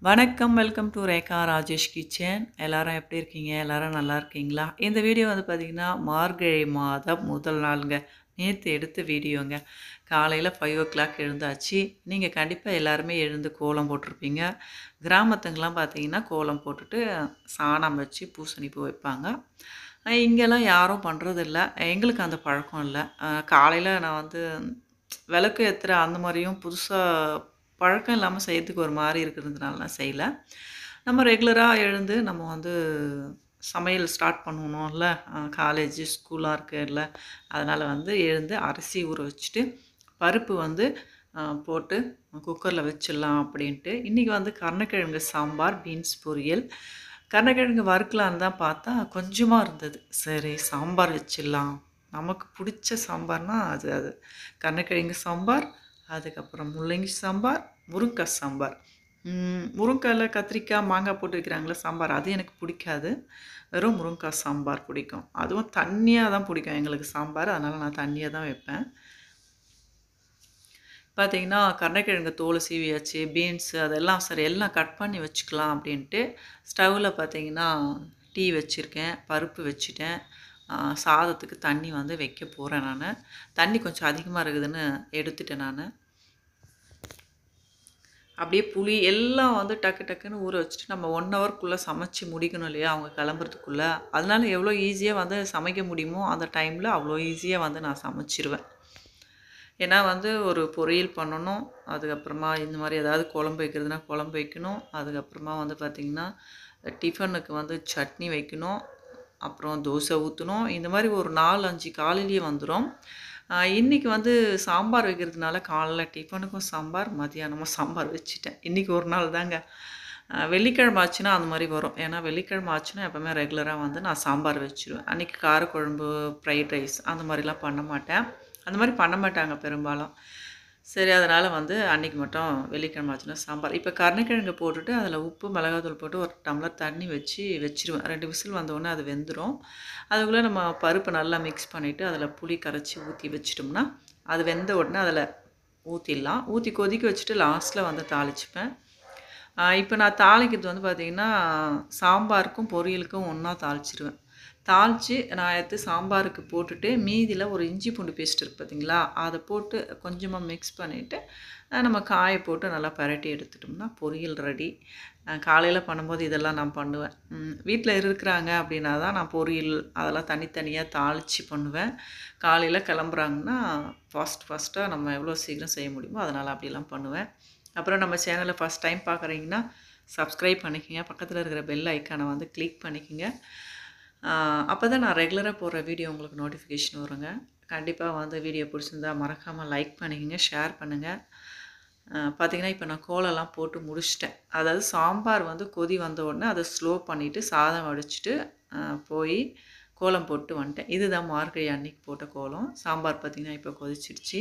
வணக்கம் welcome to Rekha Rajesh kitchen எல்லாரும் எப்படி இருக்கீங்க எல்லாரும் நல்லா இருக்கீங்களா இந்த வீடியோ வந்து பார்த்திங்கன்னா மார்கழி மாதம் முதல் நாளுங்க நேற்று எடுத்த வீடியோங்க காலையில் ஃபைவ் ஓ கிளாக் எழுந்தாச்சு நீங்கள் கண்டிப்பாக எல்லாருமே எழுந்து கோலம் போட்டிருப்பீங்க கிராமத்துங்கெலாம் பார்த்தீங்கன்னா கோலம் போட்டுட்டு சாணம் வச்சு பூசணி பூ வைப்பாங்க அஹ் இங்கெல்லாம் யாரும் பண்ணுறதில்ல எங்களுக்கு அந்த பழக்கம் இல்லை காலையில் நான் வந்து விளக்கு ஏற்றுற அந்த மாதிரியும் புதுசாக பழக்கம் இல்லாமல் செய்யறதுக்கு ஒரு மாதிரி இருக்கிறதுனால நான் செய்யலை நம்ம ரெகுலராக எழுந்து நம்ம வந்து சமையல் ஸ்டார்ட் பண்ணணும்ல காலேஜ் ஸ்கூலாக இருக்குல்ல அதனால் வந்து எழுந்து அரிசி ஊற வச்சுட்டு பருப்பு வந்து அஹ், போட்டு குக்கரில் வச்சிடலாம் அப்படின்ட்டு இன்றைக்கி வந்து கருணக்கிழங்கு சாம்பார் பீன்ஸ் பொரியல் கருணக்கிழங்கு வறுக்கலான்னு தான் பார்த்தா கொஞ்சமாக இருந்தது சரி சாம்பார் வச்சிடலாம் நமக்கு பிடிச்ச சாம்பார்னா அது அது கருணக்கிழங்கு சாம்பார் அதுக்கப்புறம் முள்ளங்கி சாம்பார் முருங்கைக்காய் சாம்பார் ம், முருங்கைக்காயில் கத்திரிக்காய் மாங்காய் போட்டு வைக்கிறாங்களே சாம்பார் அது எனக்கு பிடிக்காது வெறும் முருங்கைக்காய் சாம்பார் பிடிக்கும் அதுவும் தண்ணியாக தான் பிடிக்கும் எங்களுக்கு சாம்பார் அதனால் நான் தண்ணியாக தான் வைப்பேன் பார்த்தீங்கன்னா கருணக்கிழங்கு தோல் சீவியாச்சு பீன்ஸு அதெல்லாம் சரி எல்லாம் கட் பண்ணி வச்சுக்கலாம் அப்படின்ட்டு ஸ்டவ்வில் பார்த்தீங்கன்னா டீ வச்சுருக்கேன் பருப்பு வச்சுட்டேன் ஆ, சாதத்துக்கு தண்ணி வந்து வைக்க போகிறேன் நான் தண்ணி கொஞ்சம் அதிகமாக இருக்குதுன்னு எடுத்துட்டேன் நான் அப்படியே புளி எல்லாம் வந்து டக்கு டக்குன்னு ஊற வச்சுட்டு நம்ம ஒன் ஹவர்க்குள்ளே சமைச்சு முடிக்கணும் இல்லையா அவங்க கிளம்புறதுக்குள்ளே அதனால எவ்வளோ ஈஸியாக வந்து சமைக்க முடியுமோ அந்த டைமில் அவ்வளோ ஈஸியாக வந்து நான் சமைச்சிருவேன் ஏன்னா வந்து ஒரு பொரியல் பண்ணணும் அதுக்கப்புறமா இந்த மாதிரி ஏதாவது குழம்பு வைக்கிறதுனா குழம்பு வைக்கணும் அதுக்கப்புறமா வந்து பார்த்திங்கன்னா டிஃபனுக்கு வந்து சட்னி வைக்கணும் அப்புறம் தோசை ஊற்றணும் இந்த மாதிரி ஒரு நாலு அஞ்சு காலையிலேயே வந்துடும் இன்றைக்கி வந்து சாம்பார் வைக்கிறதுனால காலைல டிஃபனுக்கும் சாம்பார் மதியானமும் சாம்பார் வச்சுட்டேன் இன்றைக்கி ஒரு நாள் தாங்க ஆஹ் வெள்ளிக்கிழமை ஆச்சுன்னா அந்த மாதிரி வரும் ஏன்னா வெள்ளிக்கிழமை ஆச்சுன்னா எப்போவுமே ரெகுலராக வந்து நான் சாம்பார் வச்சுருவேன் அன்றைக்கி காரக்குழம்பு ஃப்ரைட் ரைஸ் அந்த மாதிரிலாம் பண்ண மாட்டேன் அந்த மாதிரி பண்ண மாட்டாங்க பெரும்பாலும் சரி அதனால் வந்து அன்றைக்கி மட்டும் வெள்ளிக்கிழமை ஆச்சுன்னா சாம்பார் இப்போ கருணக்கிழங்கு போட்டுட்டு அதில் உப்பு மிளகாத்தூள் போட்டு ஒரு டம்ளர் தண்ணி வச்சு வச்சிருவேன் ரெண்டு விசில் வந்தோடனே அது வெந்துடும் அதுக்குள்ளே நம்ம பருப்பை நல்லா மிக்ஸ் பண்ணிவிட்டு அதில் புளி கரைச்சி ஊற்றி வச்சிட்டோம்னா அது வெந்த உடனே அதில் ஊற்றிடலாம் ஊற்றி கொதிக்க வச்சுட்டு லாஸ்ட்டில் வந்து தாளிச்சுப்பேன் இப்போ நான் தாளிக்கிறது வந்து பார்த்திங்கன்னா சாம்பாருக்கும் பொரியலுக்கும் ஒன்றா தாளிச்சிருவேன் தாளித்து நான் எடுத்து சாம்பாருக்கு போட்டுட்டு மீதியில் ஒரு இஞ்சி பூண்டு பேஸ்ட் இருக்குது பார்த்தீங்களா அதை போட்டு கொஞ்சமாக மிக்ஸ் பண்ணிவிட்டு நம்ம காயை போட்டு நல்லா பரட்டி எடுத்துட்டோம்னா பொரியல் ரெடி காலையில் பண்ணும்போது இதெல்லாம் நான் பண்ணுவேன் வீட்டில் இருக்கிறாங்க அப்படின்னா தான் நான் பொரியல் அதெல்லாம் தனித்தனியாக தாளித்து பண்ணுவேன் காலையில் கிளம்புறாங்கன்னா ஃபாஸ்ட் ஃபாஸ்ட்டாக நம்ம எவ்வளோ சீக்கிரம் செய்ய முடியுமோ அதனால் அப்படிலாம் பண்ணுவேன் அப்புறம் நம்ம சேனலை ஃபஸ்ட் டைம் பார்க்குறீங்கன்னா சப்ஸ்கிரைப் பண்ணிக்கோங்க பக்கத்தில் இருக்கிற பெல் ஐக்கானை வந்து கிளிக் பண்ணிக்கோங்க அப்போ தான் நான் ரெகுலராக போடுற வீடியோ உங்களுக்கு நோட்டிஃபிகேஷன் வருங்க கண்டிப்பாக வந்து வீடியோ பிடிச்சிருந்தா மறக்காமல் லைக் பண்ணிக்கோங்க ஷேர் பண்ணுங்கள் பார்த்தீங்கன்னா இப்போ நான் கோலம்லாம் போட்டு முடிச்சிட்டேன் அதாவது சாம்பார் வந்து கொதி வந்த உடனே அதை ஸ்லோ பண்ணிவிட்டு சாதம் வடிச்சிட்டு போய் கோலம் போட்டு வந்துட்டேன் இதுதான் மார்கழி அன்னைக்கு போட்ட கோலம் சாம்பார் பார்த்திங்கன்னா இப்போ கொதிச்சிடுச்சு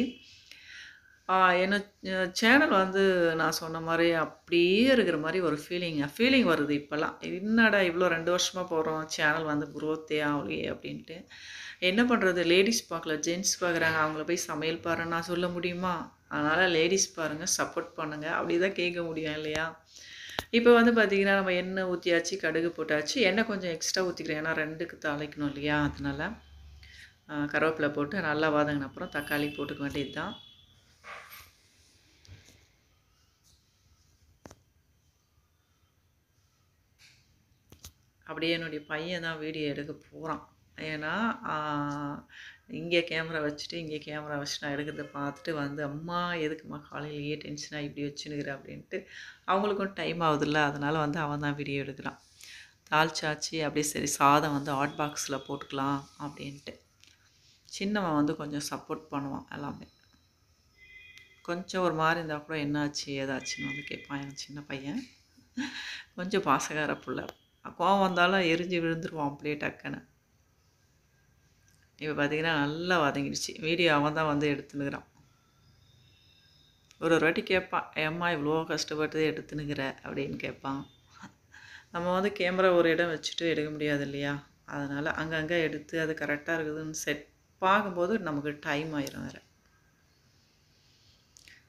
என்ன சேனல் வந்து நான் சொன்ன மாதிரி அப்படியே இருக்கிற மாதிரி ஒரு ஃபீலிங்க ஃபீலிங் வருது இப்போல்லாம் என்னடா இவ்வளோ ரெண்டு வருஷமாக போகிறோம் சேனல் வந்து குரோத்தே ஆகலையே அப்படின்ட்டு என்ன பண்ணுறது லேடிஸ் பார்க்கல ஜென்ட்ஸ் பார்க்குறாங்க அவங்கள போய் சமையல் பாருன்னு நான் சொல்ல முடியுமா அதனால் லேடிஸ் பாருங்கள் சப்போர்ட் பண்ணுங்கள் அப்படி தான் கேட்க முடியும் இல்லையா இப்போ வந்து பார்த்திங்கன்னா நம்ம எண்ணெய் ஊற்றியாச்சு கடுகு போட்டாச்சு எண்ணெய் கொஞ்சம் எக்ஸ்ட்ரா ஊற்றிக்கிறேன் ஏன்னா ரெண்டுக்கு தாளிக்கணும் இல்லையா அதனால் கருவேப்பிலை போட்டு நல்லா வதங்கின அப்புறம் தக்காளி போட்டுக்க வேண்டியது தான் அப்படியே என்னுடைய பையன் தான் வீடியோ எடுக்க போகிறான் ஏன்னா இங்கே கேமரா வச்சுட்டு இங்கே கேமரா வச்சு நான் எடுக்கிறத பார்த்துட்டு வந்து அம்மா எதுக்கும்மா காலையிலேயே டென்ஷனாக இப்படி வச்சுனுக்கிற அப்படின்ட்டு அவங்களுக்கும் டைம் ஆகுதுல்ல அதனால் வந்து அவன் தான் வீடியோ எடுக்கிறான் தாளிச்சாச்சு அப்படியே சரி சாதம் வந்து ஹாட் பாக்ஸில் போட்டுக்கலாம் அப்படின்ட்டு சின்னவன் வந்து கொஞ்சம் சப்போர்ட் பண்ணுவான் எல்லாமே கொஞ்சம் ஒரு மாதிரி இருந்தால் கூட என்னாச்சு ஏதாச்சுன்னு வந்து கேட்பான் எனக்கு சின்ன பையன் கொஞ்சம் பாசகார புள்ள கோவம் வந்தாலும் எரிஞ்சு விழுந்துருவான் அப்படியே டக்குன்னு இப்போ பார்த்தீங்கன்னா நல்லா வதங்கிடுச்சு வீடியோ அவன் தான் வந்து எடுத்துனுக்கிறான் ஒரு ஒரு வாட்டி கேட்பான் ஏம்மா இவ்வளோ கஷ்டப்பட்டு எடுத்துனுக்கிற அப்படின்னு கேட்பான் நம்ம வந்து கேமரா ஒரு இடம் வச்சுட்டு எடுக்க முடியாது இல்லையா அதனால் அங்கங்கே எடுத்து அது கரெக்டாக இருக்குதுன்னு செட் பார்க்கும்போது நமக்கு டைம் ஆயிரும் வேறு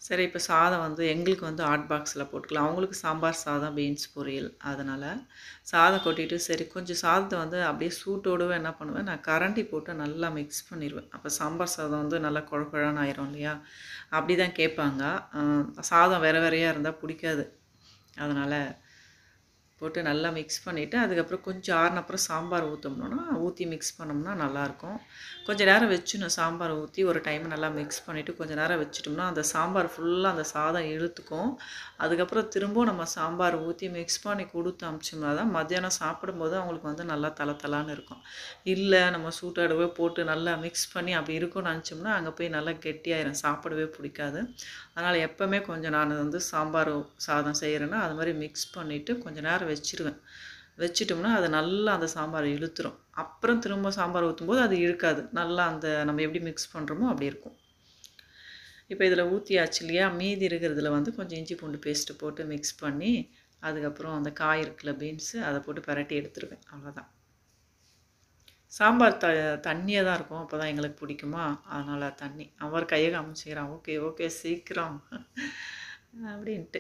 சரி இப்போ சாதம் வந்து எங்களுக்கு வந்து ஹாட் பாக்ஸில் போட்டுக்கலாம் அவங்களுக்கு சாம்பார் சாதம் பீன்ஸ் பொரியல் அதனால் சாதம் கொட்டிட்டு சரி கொஞ்சம் சாதத்தை வந்து அப்படியே சூட்டோடவே என்ன பண்ணுவேன் நான் கரண்டி போட்டு நல்லா மிக்ஸ் பண்ணிடுவேன் அப்போ சாம்பார் சாதம் வந்து நல்லா குழ குழன்னு ஆயிரும் இல்லையா அப்படி தான் கேட்பாங்க அஹ் சாதம் வேறு வேறையாக இருந்தால் பிடிக்காது அதனால் போட்டு நல்லா மிக்ஸ் பண்ணிவிட்டு அதுக்கப்புறம் கொஞ்சம் ஆறுன அப்புறம் சாம்பார் ஊற்றோம்னா ஊற்றி மிக்ஸ் பண்ணோம்னா நல்லாயிருக்கும் கொஞ்சம் நேரம் வச்சுணும் சாம்பார் ஊற்றி ஒரு டைம் நல்லா மிக்ஸ் பண்ணிவிட்டு கொஞ்சம் நேரம் வச்சுட்டோம்னா அந்த சாம்பார் ஃபுல்லாக அந்த சாதம் இழுத்துக்கும் அதுக்கப்புறம் திரும்பவும் நம்ம சாம்பார் ஊற்றி மிக்ஸ் பண்ணி கொடுத்து அமிச்சோம்னா தான் மத்தியானம் சாப்பிடும்போது அவங்களுக்கு வந்து நல்லா தலை தலான்னு இருக்கும் இல்லை நம்ம சூட்டாடவே போட்டு நல்லா மிக்ஸ் பண்ணி அப்படி இருக்கும்னு நினச்சோம்னா அங்கே போய் நல்லா கெட்டியாயிரும் சாப்பிடவே பிடிக்காது அதனால் எப்போவுமே கொஞ்சம் நான் வந்து சாம்பார் சாதம் செய்கிறேன்னா அது மாதிரி மிக்ஸ் பண்ணிவிட்டு கொஞ்சம் நேரம் வச்சிருவேன் வச்சிட்டோம்னா அது நல்லா அந்த சாம்பார் இழுத்துரும் அப்புறம் திரும்ப சாம்பார் ஊற்றும்போது அது இழுக்காது நல்லா அந்த நம்ம எப்படி மிக்ஸ் பண்ணுறோமோ அப்படி இருக்கும் இப்போ இதில் ஊற்றியாச்சு இல்லையா மீதி இருக்கிறதுல வந்து கொஞ்சம் இஞ்சி பூண்டு பேஸ்ட்டு போட்டு மிக்ஸ் பண்ணி அதுக்கப்புறம் அந்த காய் இருக்குல்ல பீன்ஸு அதை போட்டு பரட்டி எடுத்துருவேன் அவ்வளோதான் சாம்பார் த தண்ணியாக தான் இருக்கும் அப்போ தான் எங்களுக்கு பிடிக்குமா அதனால் தண்ணி அவர் கையை காமிச்சிக்கிறான் ஓகே ஓகே சீக்கிரம் அப்படின்ட்டு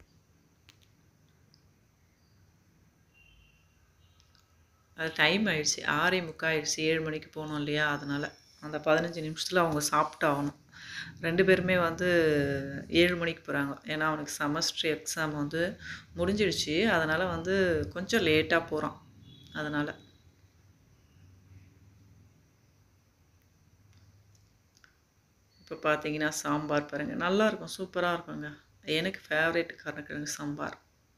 அது டைம் ஆயிடுச்சு ஆறே முக்கால் ஆயிடுச்சு ஏழு மணிக்கு போகணும் இல்லையா அதனால் அந்த பதினஞ்சு நிமிஷத்தில் அவங்க சாப்பிட்டாகணும் ரெண்டு பேருமே வந்து ஏழு மணிக்கு போகிறாங்க ஏன்னா அவனுக்கு செமஸ்டர் எக்ஸாம் வந்து முடிஞ்சிடுச்சு அதனால் வந்து கொஞ்சம் லேட்டாக போகிறான் அதனால் இப்போ பார்த்தீங்கன்னா சாம்பார் பாருங்கள் நல்லாயிருக்கும் சூப்பராக இருக்குங்க எனக்கு ஃபேவரேட் கருணக்கிழங்கு சாம்பார்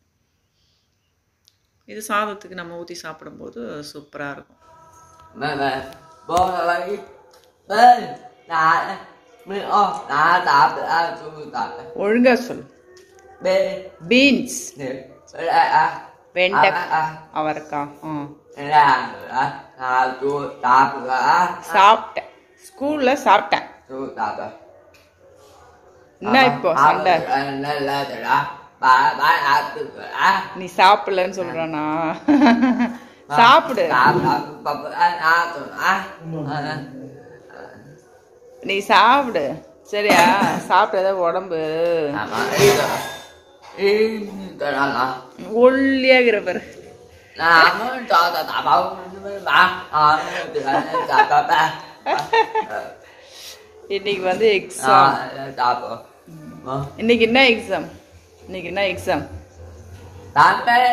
இது சாதத்துக்கு நம்ம ஊற்றி சாப்பிடும்போது சூப்பராக இருக்கும் mẹ mẹ bố là lấy tên là mình ô là tạp là chú tạp ஒழுங்கா சொல் b பீன்ஸ் nè là à வெண்டக்காய் à அவரைக்காய் ஆ là là là chú tạp là சாப்பிட்டேன் ஸ்கூலில் சாப்பிட்டேன் chú tạp là என்ன இப்போ சண்டை là là là bà bà là từ là நீ சாப்பிடலன்னு சொல்றானா சாப்பிடு tạp là bà bà là từ là நீ சாப்பிடு சரியா சாப்பிட்டத உடம்பு à mà ý là ý cái đó là ஒல்லியாகிற பாரு là mới cho tao tạp không mới bà ờ từ là tạp tạp ba இன்னைக்கு வந்து எக்ஸாம் à tạp rồi இன்னைக்கு என்ன எக்ஸாம் இன்னைக்கு என்ன எக்ஸாம் tám bé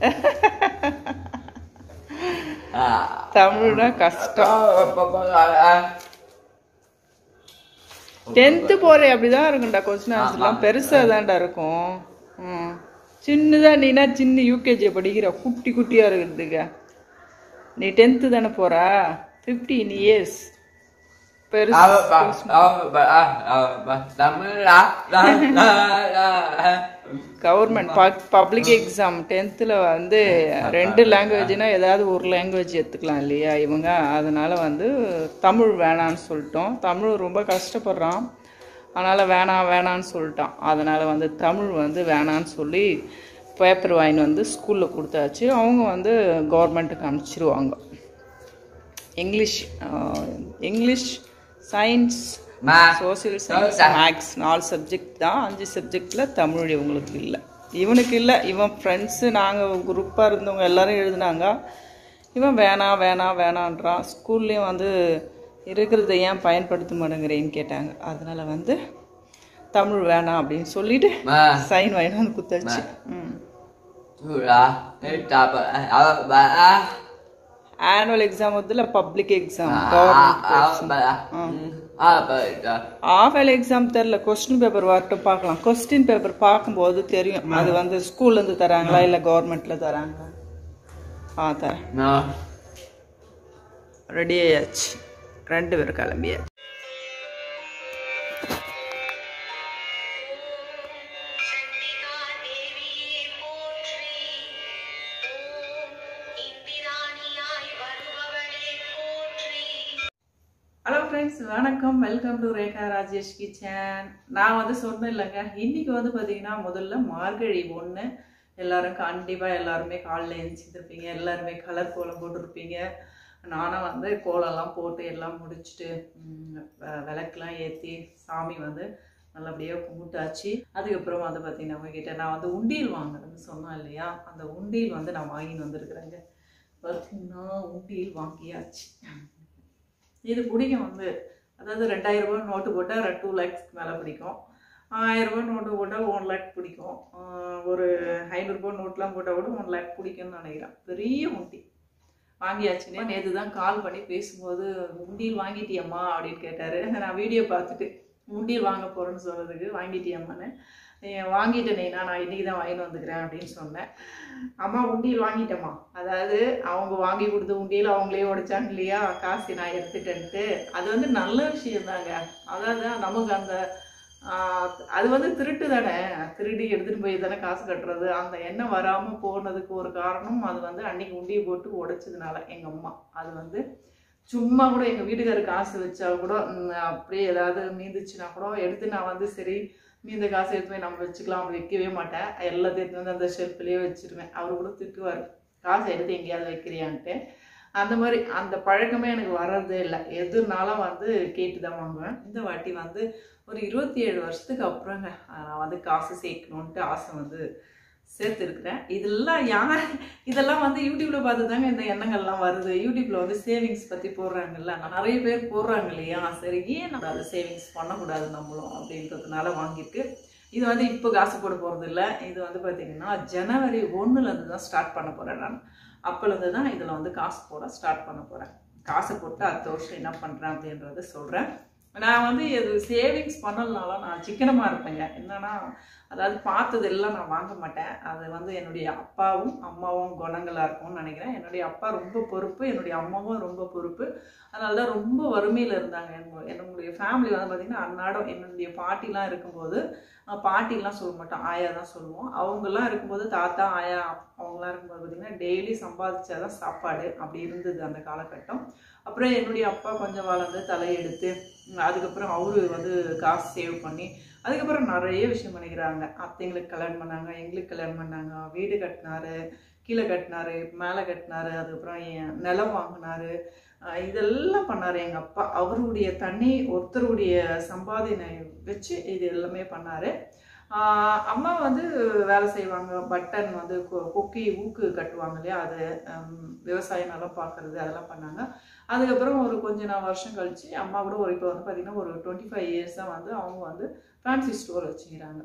à தமிழ்னா கஷ்டம் có டென்த்து போகிற அப்படிதான் இருக்கும்டா கொஸ்டின் ஆன்சர்லாம் பெருசாக தான்டா இருக்கும் ம் சின்னதா நீனா சின்ன யூகேஜி படிக்கிற குட்டி குட்டியாக இருக்கிறதுக்கு நீ டென்த்து தானே போற ஃபிஃப்டீன் இயர்ஸ் பெருசு ờ bà ờ bà ờ bà tám lá lá lá lá government public exam டென்த்தில் வந்து ரெண்டு லாங்குவேஜ்னா ஏதாவது ஒரு லாங்குவேஜ் எடுத்துக்கலாம் இல்லையா இவங்க அதனால் வந்து தமிழ் வேணான்னு சொல்லிட்டோம் தமிழ் ரொம்ப கஷ்டப்படுறான் அதனால் வேணாம் வேணான்னு சொல்லிட்டான் அதனால் வந்து தமிழ் வந்து வேணான்னு சொல்லி பேப்பர் வாங்கின்னு வந்து ஸ்கூலில் கொடுத்தாச்சு அவங்க வந்து கவர்மெண்ட்டுக்கு அனுப்பிச்சிருவாங்க இங்கிலீஷ் ஆஹ், English science mà social science maths நாலு சப்ஜெக்ட் தான் அஞ்சு சப்ஜெக்டில் தமிழ் இவங்களுக்கு இல்லை இவனுக்கு இல்லை இவன் ஃப்ரெண்ட்ஸு நாங்கள் குரூப்பாக இருந்தவங்க எல்லாரும் எழுதுனாங்க இவன் வேணாம் வேணாம் வேணான்றான் ஸ்கூல்லேயும் வந்து இருக்கிறத ஏன் பயன்படுத்த மாட்டேங்கிறேன்னு கேட்டாங்க அதனால் வந்து தமிழ் வேணாம் அப்படின்னு சொல்லிட்டு mà சைன் வாங்கிட்டு வந்து குத்தாச்சு ம் chú là cái tạp ờ bà à annual exam வந்து இல்லை public exam à government ờ bà à bà half yearly exam தெரில கொஸ்டின் பேப்பர் வரட்டும் பார்க்கலாம் கொஸ்டின் பேப்பர் பார்க்கும்போது தெரியும் அது வந்து ஸ்கூல்லேருந்து தராங்களா இல்லை கவர்மெண்ட்டில் தராங்களா ஆ தரேன் nó ரெடி ஆயாச்சு ரெண்டு பேரும் கிளம்பியாச்சு சண்டிகா தேவியே போற்றி ஓம் இந்திராணியாய் வருபவளே போற்றி ஹலோ ஃப்ரெண்ட்ஸ் வணக்கம் welcome to Rekha Rajesh kitchen நான் வந்து சொன்னேன் இல்லைங்க இன்னைக்கு வந்து பார்த்தீங்கன்னா முதல்ல மார்கழி ஒன்று எல்லாரும் கண்டிப்பாக எல்லாருமே காலைல எழுந்திருப்பீங்க எல்லாருமே கலர் கோலம் போட்டிருப்பீங்க நானும் வந்து கோலம்லாம் போட்டு எல்லாம் முடிச்சுட்டு ம், வ- விளக்குலாம் ஏற்றி சாமி வந்து நல்லபடியாக கும்பிட்டாச்சு அதுக்கப்புறம் வந்து பார்த்தீங்கன்னா உங்ககிட்ட நான் வந்து உண்டியல் வாங்குறேன்னு சொன்னேன் இல்லையா அந்த உண்டியல் வந்து நான் வாங்கின்னு வந்திருக்கிறேங்க பார்த்தீங்கன்னா உண்டியல் வாங்கியாச்சு இது பிடிக்கும் வந்து அதாவது ரெண்டாயிரம் ரூபாய் நோட்டு போட்டால் டூ லேக்ஸ்க்கு மேலே பிடிக்கும் ஆயிரம் ரூபாய் நோட்டு போட்டால் ஒன் லேக் பிடிக்கும் ஆஹ் ஒரு ஐநூறுரூபா நோட்லாம் போட்டால் கூட ஒன் லேக் பிடிக்கும்னு நினைக்கிறேன் பெரிய உண்டி வாங்கியாச்சுன்னே நேற்று தான் கால் பண்ணி பேசும்போது உண்டியல் வாங்கிட்டியம்மா அப்படின்னு கேட்டார் நான் வீடியோ பார்த்துட்டு உண்டியல் வாங்க போகிறேன்னு சொன்னதுக்கு வாங்கிட்டியம்மான்னு "ஏன் வாங்கிட்டேனே நான் இன்றைக்கி தான் வாங்கிட்டு வந்துக்கிறேன் அப்படின்னு சொன்னேன் அம்மா உண்டியல் வாங்கிட்டேம்மா அதாவது அவங்க வாங்கி கொடுத்த உண்டியல் அவங்களே உடைச்சாங்க இல்லையா காசு நான் எடுத்துட்டேன்ட்டு அது வந்து நல்ல விஷயம் தாங்க அதாவது நமக்கு அந்த ஆஹ், அது வந்து திருட்டு தானே திருடி எடுத்துகிட்டு போய் தானே காசு கட்டுறது அந்த எண்ணம் வராமல் போனதுக்கு ஒரு காரணம் அது வந்து அன்னைக்கு உண்டியை போட்டு உடைச்சதுனால எங்கள் அம்மா அது வந்து சும்மா கூட எங்கள் வீட்டுக்காரர் காசு வச்சா கூட ம், அப்படியே ஏதாவது மீந்துச்சுன்னா கூட எடுத்து நான் வந்து சரி மீந்த காசு எடுத்து போய் நம்ம வச்சுக்கலாம் அப்படி வைக்கவே மாட்டேன் எல்லாத்தையும் எடுத்து வந்து அந்த ஷெல்ஃப்லேயே வச்சிருவேன் அவர் கூட திட்டுவார் காசை எடுத்து எங்கேயாவது வைக்கிறியான்ட்டு அந்த மாதிரி அந்த பழக்கமே எனக்கு வர்றதே இல்லை எதுனாலும் வந்து கேட்டு தான் வாங்குவேன் இந்த வாட்டி வந்து ஒரு இருபத்தி ஏழு வருஷத்துக்கு அப்புறங்க ஆஹ், நான் வந்து காசு சேர்க்கணுன்ட்டு ஆசை வந்து சேர்த்துருக்குறேன் இதெல்லாம் யார் இதெல்லாம் வந்து யூடியூப்ல பார்த்து தாங்க இந்த எண்ணங்கள்லாம் வருது யூடியூப்ல வந்து சேவிங்ஸ் பற்றி போடுறாங்கல்ல நிறைய பேர் போடுறாங்க இல்லையா சரி ஏன் நம்ம அதை சேவிங்ஸ் பண்ணக்கூடாது நம்மளும் அப்படின்றதுனால வாங்கியிருக்கு இது வந்து இப்போ காசு போட போகிறது இல்லை இது வந்து பார்த்தீங்கன்னா ஜனவரி ஒன்றுலேருந்து தான் ஸ்டார்ட் பண்ண போகிறேன் நான் அப்போலேருந்து தான் இதில் வந்து காசு போட ஸ்டார்ட் பண்ண போகிறேன் காசு போட்டு அடுத்த வருஷம் என்ன பண்ணுறேன் அப்படின்றத சொல்கிறேன் நான் வந்து இது சேவிங்ஸ் பண்ணலனால நான் சிக்கனமாக இருப்பேங்க என்னன்னா அதாவது பார்த்தது எல்லாம் நான் வாங்க மாட்டேன் அது வந்து என்னுடைய அப்பாவும் அம்மாவும் குணங்களாக இருக்கும்னு நினைக்கிறேன் என்னுடைய அப்பா ரொம்ப பொறுப்பு என்னுடைய அம்மாவும் ரொம்ப பொறுப்பு அதனால தான் ரொம்ப வறுமையில் இருந்தாங்க என்னுடைய என்னுடைய ஃபேமிலி வந்து பார்த்திங்கன்னா அன்னாடம் என்னுடைய பாட்டிலாம் இருக்கும்போது அஹ் பாட்டிலாம் சொல்ல மாட்டோம் ஆயா தான் சொல்லுவோம் அவங்கெல்லாம் இருக்கும்போது தாத்தா ஆயா அவங்களாம் இருக்கும்போது பார்த்திங்கன்னா டெய்லி சம்பாதிச்சாதான் சாப்பாடு அப்படி இருந்தது அந்த காலகட்டம் அப்புறம் என்னுடைய அப்பா கொஞ்சம் வளர்ந்து தலையெடுத்து உம், அதுக்கப்புறம் அவரு வந்து காசு சேவ் பண்ணி அதுக்கப்புறம் நிறைய விஷயம் பண்ணிக்கிறாங்க அத்தைங்களுக்கு கல்யாணம் பண்ணாங்க எங்களுக்கு கல்யாணம் பண்ணாங்க வீடு கட்டினாரு கீழே கட்டினாரு மேலே கட்டினாரு அதுக்கப்புறம் என் நிலம் வாங்கினாரு அஹ் இதெல்லாம் பண்ணாரு எங்கள் அப்பா அவருடைய தனி ஒருத்தருடைய சம்பாதினை வச்சு இது எல்லாமே பண்ணாரு ஆஹ் அம்மா வந்து வேலை செய்வாங்க பட்டன் வந்து கொ- கொக்கி ஊக்கு கட்டுவாங்க இல்லையா அது ஹம், விவசாய நிலம் பார்க்கறது அதெல்லாம் பண்ணாங்க அதுக்கப்புறம் ஒரு கொஞ்ச நாள் வருஷம் கழிச்சு அம்மா கூட ஒரு இப்போ வந்து பார்த்திங்கன்னா ஒரு டுவெண்ட்டி ஃபைவ் இயர்ஸாக வந்து அவங்க வந்து ஃபேன்சி ஸ்டோர் வச்சுக்கிறாங்க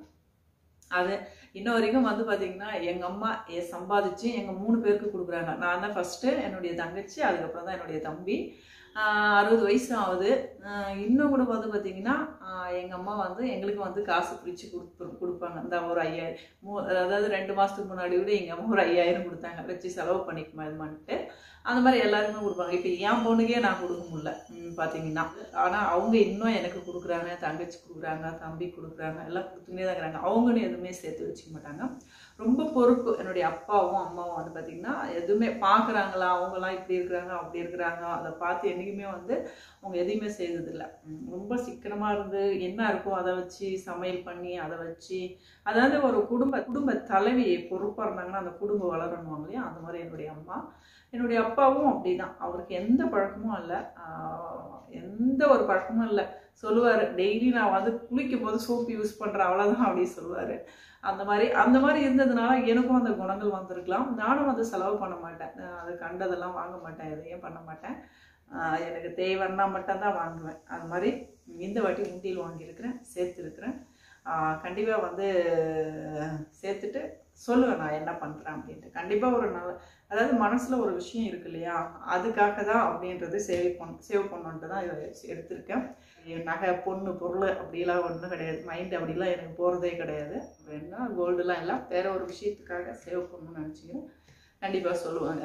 அது இன்ன வரைக்கும் வந்து பார்த்தீங்கன்னா எங்கள் அம்மா எ- சம்பாதிச்சு எங்கள் மூணு பேருக்கு கொடுக்குறாங்க நான் தான் ஃபஸ்ட்டு என்னுடைய தங்கச்சி அதுக்கப்புறம் தான் என்னுடைய தம்பி ஆஹ் அறுபது வயசு ஆகுது ஆஹ் இன்னும் கூட வந்து பார்த்தீங்கன்னா எங்கள் அம்மா வந்து எங்களுக்கு வந்து காசு பிரித்து கொடுத்து கொடுப்பாங்க இந்த ஒரு ஐயாயிரம் மூ அதாவது ரெண்டு மாதத்துக்கு முன்னாடி கூட எங்கள் அம்மா ஒரு ஐயாயிரம் கொடுத்தாங்க வச்சு செலவு பண்ணிக்குமான்ட்டு அந்த மாதிரி எல்லாருக்குமே கொடுப்பாங்க இப்போ என் பொண்ணுக்கே நான் கொடுக்க முடியல ம், பார்த்தீங்கன்னா ஆனால் அவங்க இன்னும் எனக்கு கொடுக்குறாங்க தங்கச்சி கொடுக்குறாங்க தம்பி கொடுக்குறாங்க எல்லாம் கொடுத்துக்கிட்டே தான் இருக்கிறாங்க அவங்கன்னு எதுவுமே சேர்த்து வச்சுக்க மாட்டாங்க ரொம்ப பொறுப்பு என்னுடைய அப்பாவும் அம்மாவும் வந்து பார்த்திங்கன்னா எதுவுமே பார்க்குறாங்களா அவங்களாம் இப்படி இருக்கிறாங்க அப்படி இருக்கிறாங்க அதை பார்த்து என்றைக்குமே வந்து அவங்க எதையுமே செய்ததில்லை ம், ரொம்ப சிக்கனமாக இருந்து என்ன இருக்கோ அதை வச்சு சமையல் பண்ணி அதை வச்சு அதாவது ஒரு குடும்ப குடும்ப தலைவி பொறுப்பாக இருந்தாங்கன்னா அந்த குடும்பம் வளரணுவாங்க இல்லையா அந்த மாதிரி என்னுடைய அம்மா என்னுடைய அப்பாவும் அப்படிதான் அவருக்கு எந்த பழக்கமும் இல்லை ஆஹ் எந்த ஒரு பழக்கமும் இல்லை சொல்லுவார் டெய்லி நான் வந்து குளிக்கும் போது சோப்பு யூஸ் பண்ணுறேன் அவ்வளோதான் அப்படி சொல்லுவார் அந்த மாதிரி அந்த மாதிரி இருந்ததுனால எனக்கும் அந்த குணங்கள் வந்திருக்கலாம் நானும் வந்து செலவு பண்ண மாட்டேன் ஆஹ் அது கண்டதெல்லாம் வாங்க மாட்டேன் எதையும் பண்ண மாட்டேன் ஆஹ் எனக்கு தேவைன்னா மட்டும்தான் வாங்குவேன் அது மாதிரி இந்த வாட்டி உண்டியல் வாங்கியிருக்கிறேன் சேர்த்துருக்கிறேன் கண்டிப்பாக வந்து சேர்த்துட்டு சொல்லுவேன் நான் என்ன பண்ணுறேன் அப்படின்ட்டு கண்டிப்பாக ஒரு நல்ல அதாவது மனசில் ஒரு விஷயம் இருக்கு இல்லையா அதுக்காக தான் அப்படின்றது சேவ் பண்ண சேவ் பண்ணணுன்ட்டு தான் இதை எடுத்திருக்கேன் என் நகை பொண்ணு பொருள் அப்படிலாம் ஒன்றும் கிடையாது மைண்ட் அப்படிலாம் எனக்கு போகிறதே கிடையாது வேணா கோல்டுலாம் இல்லை வேற ஒரு விஷயத்துக்காக சேவ் பண்ணணும்னு நினச்சிக்கிறேன் கண்டிப்பாக சொல்லுவாங்க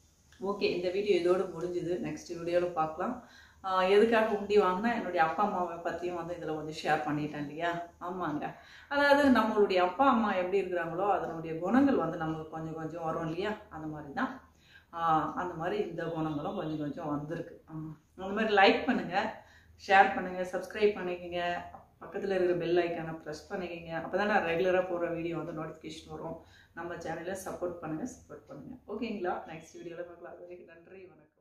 ஓகே இந்த வீடியோ இதோடு முடிஞ்சுது நெக்ஸ்ட் வீடியோவில் பார்க்கலாம் ஆஹ் எதுக்காக உண்டி வாங்கினா என்னுடைய அப்பா அம்மாவை பற்றியும் வந்து இதில் வந்து ஷேர் பண்ணிட்டேன் இல்லையா ஆமாங்க அதாவது நம்மளுடைய அப்பா அம்மா எப்படி இருக்கிறாங்களோ அதனுடைய குணங்கள் வந்து நமக்கு கொஞ்சம் கொஞ்சம் வரும் இல்லையா அந்த மாதிரி தான் ஆஹ் அந்த மாதிரி இந்த குணங்களும் கொஞ்சம் கொஞ்சம் வந்திருக்கு ஆஹ் அந்த மாதிரி லைக் பண்ணுங்கள் ஷேர் பண்ணுங்கள் சப்ஸ்கிரைப் பண்ணிக்கோங்க பக்கத்தில் இருக்கிற பெல் ஐக்கானை ப்ரெஸ் பண்ணிக்கோங்க அப்போ தான் நான் ரெகுலராக போடுற வீடியோ வந்து நோட்டிஃபிகேஷன் வரும் நம்ம சேனலை சப்போர்ட் பண்ணுங்கள் சப்போர்ட் பண்ணுங்கள் ஓகேங்களா நெக்ஸ்ட் வீடியோவில் பார்க்கலாம் அது வரைக்கும் நன்றி வணக்கம்